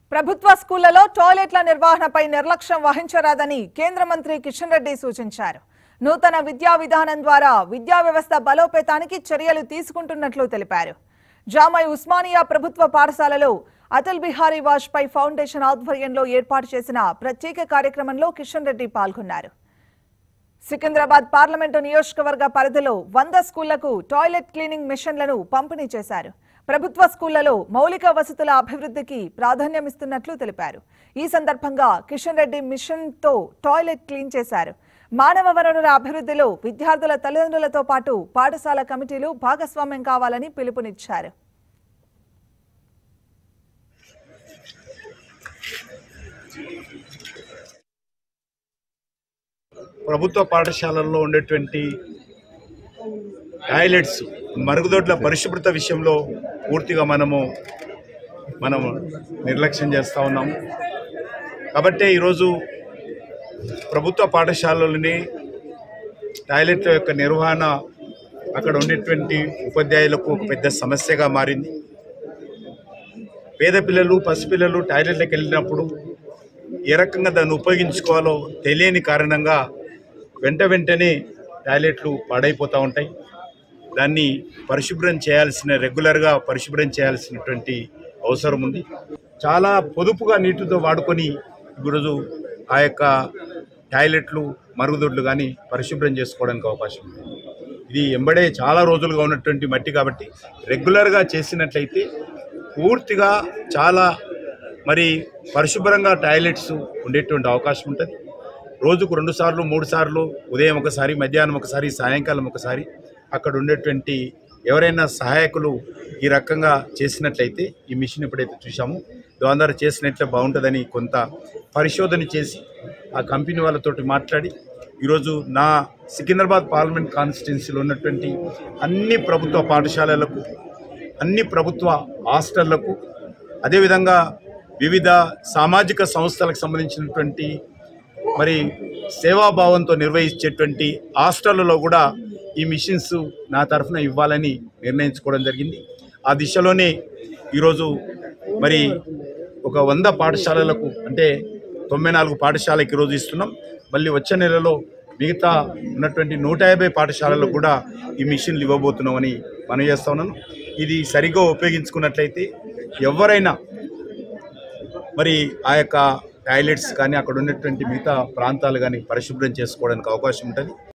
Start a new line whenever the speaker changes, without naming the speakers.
ప్రభుత్వ స్కూళ్లలో టాయిలెట్ల నిర్వహణపై నిర్లక్ష్యం వహించరాదని కేంద్ర మంత్రి కిషన్ రెడ్డి సూచించారు నూతన విద్యా విధానం ద్వారా విద్యా వ్యవస్థ బలోపేతానికి చర్యలు తీసుకుంటున్నట్లు తెలిపారు జామై ఉస్మానియా ప్రభుత్వ పాఠశాలలో అటల్ బిహారీ వాజ్పేయి ఫౌండేషన్ ఆధ్వర్యంలో ఏర్పాటు చేసిన ప్రత్యేక కార్యక్రమంలో కిషన్ రెడ్డి పాల్గొన్నారు సికింద్రాబాద్ పార్లమెంటు నియోజకవర్గ పరిధిలో వంద స్కూళ్లకు టాయిలెట్ క్లీనింగ్ మిషన్లను పంపిణీ చేశారు ప్రభుత్వ స్కూళ్లలో మౌలిక వసతుల అభివృద్ధికి ప్రాధాన్యమిస్తున్నట్లు తెలిపారు ఈ సందర్భంగా కిషన్ రెడ్డి మిషన్తో టాయిలెట్ క్లీన్ చేశారు మానవ వనరుల అభివృద్ధిలో విద్యార్థుల తల్లిదండ్రులతో పాటు పాఠశాల కమిటీలు భాగస్వామ్యం కావాలని పిలుపునిచ్చారు
ప్రభుత్వ పాఠశాలల్లో ఉండేటువంటి టాయిలెట్స్ మరుగుదొడ్ల పరిశుభ్రత విషయంలో పూర్తిగా మనము మనము నిర్లక్ష్యం చేస్తూ ఉన్నాము కాబట్టే ఈరోజు ప్రభుత్వ పాఠశాలలని టాయిలెట్ల యొక్క నిర్వహణ అక్కడ ఉండేటువంటి ఉపాధ్యాయులకు ఒక పెద్ద సమస్యగా మారింది పేద పిల్లలు పసిపిల్లలు టాయిలెట్లకు వెళ్ళినప్పుడు ఏ రకంగా దాన్ని ఉపయోగించుకోవాలో తెలియని కారణంగా వెంట వెంటనే టాయిలెట్లు పాడైపోతూ ఉంటాయి దాన్ని పరిశుభ్రం చేయాల్సిన రెగ్యులర్గా పరిశుభ్రం చేయాల్సినటువంటి అవసరం ఉంది చాలా పొదుపుగా నీటితో వాడుకొని ఈరోజు ఆ యొక్క టాయిలెట్లు మరుగుదొడ్లు కానీ పరిశుభ్రం చేసుకోవడానికి అవకాశం ఉంది ఇది ఎంబడే చాలా రోజులుగా ఉన్నటువంటి మట్టి కాబట్టి రెగ్యులర్గా చేసినట్లయితే పూర్తిగా చాలా మరి పరిశుభ్రంగా టాయిలెట్స్ ఉండేటువంటి అవకాశం ఉంటుంది రోజుకు రెండు సార్లు మూడు సార్లు ఉదయం ఒకసారి మధ్యాహ్నం ఒకసారి సాయంకాలం ఒకసారి అక్కడ ఉండేటువంటి ఎవరైనా సహాయకులు ఈ రకంగా చేసినట్లయితే ఈ మిషన్ ఎప్పుడైతే చూసామో దాని చేసినట్లే బాగుంటుందని కొంత పరిశోధన చేసి ఆ కంపెనీ వాళ్ళతోటి మాట్లాడి ఈరోజు నా సికింద్రాబాద్ పార్లమెంట్ కాన్స్టిట్యున్సీలో ఉన్నటువంటి అన్ని ప్రభుత్వ పాఠశాలలకు అన్ని ప్రభుత్వ హాస్టళ్లకు అదేవిధంగా వివిధ సామాజిక సంస్థలకు సంబంధించినటువంటి మరి సేవాభావంతో నిర్వహించేటువంటి హాస్టళ్లలో కూడా ఈ మిషన్స్ నా తరఫున ఇవ్వాలని నిర్ణయించుకోవడం జరిగింది ఆ దిశలోనే ఈరోజు మరి ఒక వంద పాఠశాలలకు అంటే తొంభై నాలుగు పాఠశాలకి ఈరోజు ఇస్తున్నాం మళ్ళీ వచ్చే నెలలో మిగతా ఉన్నటువంటి నూట యాభై పాఠశాలలకు కూడా ఈ మిషన్లు ఇవ్వబోతున్నామని మనం చేస్తా ఉన్నాను ఇది సరిగ్గా ఉపయోగించుకున్నట్లయితే ఎవరైనా మరి ఆ యొక్క టాయిలెట్స్ కానీ అక్కడ ఉన్నటువంటి మిగతా ప్రాంతాలు కానీ పరిశుభ్రం చేసుకోవడానికి అవకాశం ఉంటుంది